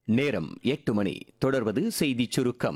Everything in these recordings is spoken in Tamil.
நேரம் எட்டு மணி தொடர்வது செய்திச் சுருக்கம்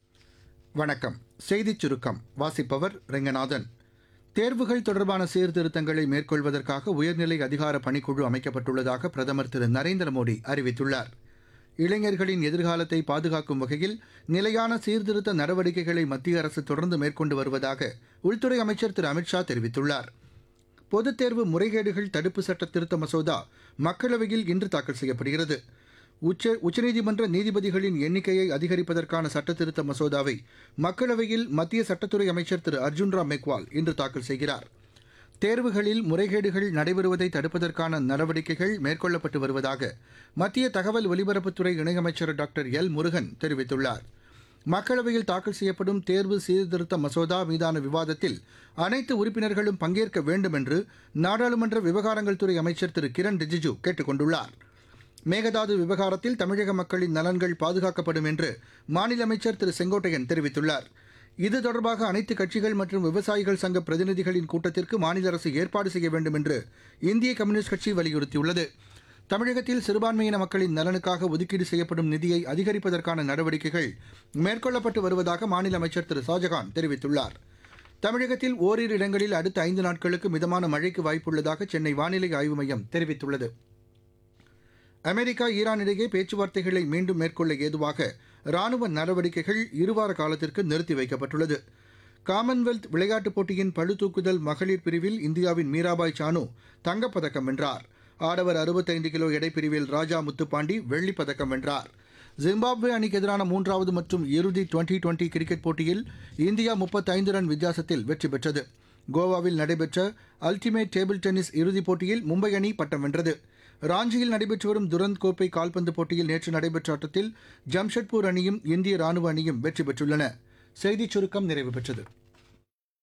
வணக்கம் செய்திச் சுருக்கம் வாசிப்பவர் ரெங்கநாதன் தேர்வுகள் தொடர்பான சீர்திருத்தங்களை மேற்கொள்வதற்காக உயர்நிலை அதிகார பணிக்குழு அமைக்கப்பட்டுள்ளதாக பிரதமர் திரு நரேந்திர மோடி அறிவித்துள்ளார் இளைஞர்களின் எதிர்காலத்தை பாதுகாக்கும் வகையில் நிலையான சீர்திருத்த நடவடிக்கைகளை மத்திய அரசு தொடர்ந்து மேற்கொண்டு வருவதாக உள்துறை அமைச்சர் திரு அமித்ஷா தெரிவித்துள்ளார் பொதுத் தேர்வு முறைகேடுகள் தடுப்பு சட்ட திருத்த மசோதா மக்களவையில் இன்று தாக்கல் செய்யப்படுகிறது உச்ச உச்சநீதிமன்ற நீதிபதிகளின் எண்ணிக்கையை அதிகரிப்பதற்கான சட்ட திருத்த மசோதாவை மக்களவையில் மத்திய சட்டத்துறை அமைச்சர் திரு அர்ஜுன் ராம் மெக்வால் இன்று தாக்கல் செய்கிறார் தேர்வுகளில் முறைகேடுகள் நடைபெறுவதை தடுப்பதற்கான நடவடிக்கைகள் மேற்கொள்ளப்பட்டு வருவதாக மத்திய தகவல் ஒலிபரப்புத்துறை இணையமைச்சர் டாக்டர் எல் முருகன் தெரிவித்துள்ளார் மக்களவையில் தாக்கல் செய்யப்படும் தேர்வு சீர்திருத்த மசோதா மீதான விவாதத்தில் அனைத்து உறுப்பினர்களும் பங்கேற்க வேண்டும் என்று நாடாளுமன்ற விவகாரங்கள் துறை அமைச்சர் திரு கிரண் ரிஜிஜு கேட்டுக் கொண்டுள்ளார் மேகதாது விவகாரத்தில் தமிழக மக்களின் நலன்கள் பாதுகாக்கப்படும் என்று மாநில அமைச்சர் திரு செங்கோட்டையன் தெரிவித்துள்ளார் இது தொடர்பாக அனைத்து கட்சிகள் மற்றும் விவசாயிகள் சங்க பிரதிநிதிகளின் கூட்டத்திற்கு மாநில அரசு ஏற்பாடு செய்ய வேண்டும் என்று இந்திய கம்யூனிஸ்ட் கட்சி வலியுறுத்தியுள்ளது தமிழகத்தில் சிறுபான்மையின மக்களின் நலனுக்காக ஒதுக்கீடு செய்யப்படும் நிதியை அதிகரிப்பதற்கான நடவடிக்கைகள் மேற்கொள்ளப்பட்டு வருவதாக மாநில அமைச்சர் திரு ஷாஜகான் தெரிவித்துள்ளார் தமிழகத்தில் ஓரிரு இடங்களில் அடுத்த ஐந்து நாட்களுக்கு மிதமான மழைக்கு வாய்ப்புள்ளதாக சென்னை வானிலை ஆய்வு மையம் தெரிவித்துள்ளது அமெரிக்கா ஈரான் இடையே பேச்சுவார்த்தைகளை மீண்டும் மேற்கொள்ள ஏதுவாக ராணுவ நடவடிக்கைகள் இருவார காலத்திற்கு நிறுத்தி வைக்கப்பட்டுள்ளது காமன்வெல்த் விளையாட்டுப் போட்டியின் பளுதூக்குதல் மகளிர் பிரிவில் இந்தியாவின் மீராபாய் சானு தங்கப்பதக்கம் வென்றார் ஆடவர் அறுபத்தைந்து கிலோ எடைப்பிரிவில் ராஜா முத்துப்பாண்டி வெள்ளிப் பதக்கம் வென்றார் ஜிம்பாப்வே அணிக்கு எதிரான மூன்றாவது மற்றும் இறுதி டுவெண்டி டுவெண்டி கிரிக்கெட் போட்டியில் இந்தியா முப்பத்தைந்து ரன் வித்தியாசத்தில் வெற்றி பெற்றது கோவாவில் நடைபெற்ற அல்டிமேட் டேபிள் டென்னிஸ் இறுதிப் போட்டியில் மும்பை அணி பட்டம் வென்றது ராஞ்சியில் நடைபெற்று வரும் துரந்த் கோப்பை கால்பந்து போட்டியில் நேற்று நடைபெற்ற ஆட்டத்தில் ஜம்ஷெட்பூர் அணியும் இந்திய ராணுவ அணியும் வெற்றி பெற்றுள்ளன செய்திச் சுருக்கம் நிறைவு பெற்றது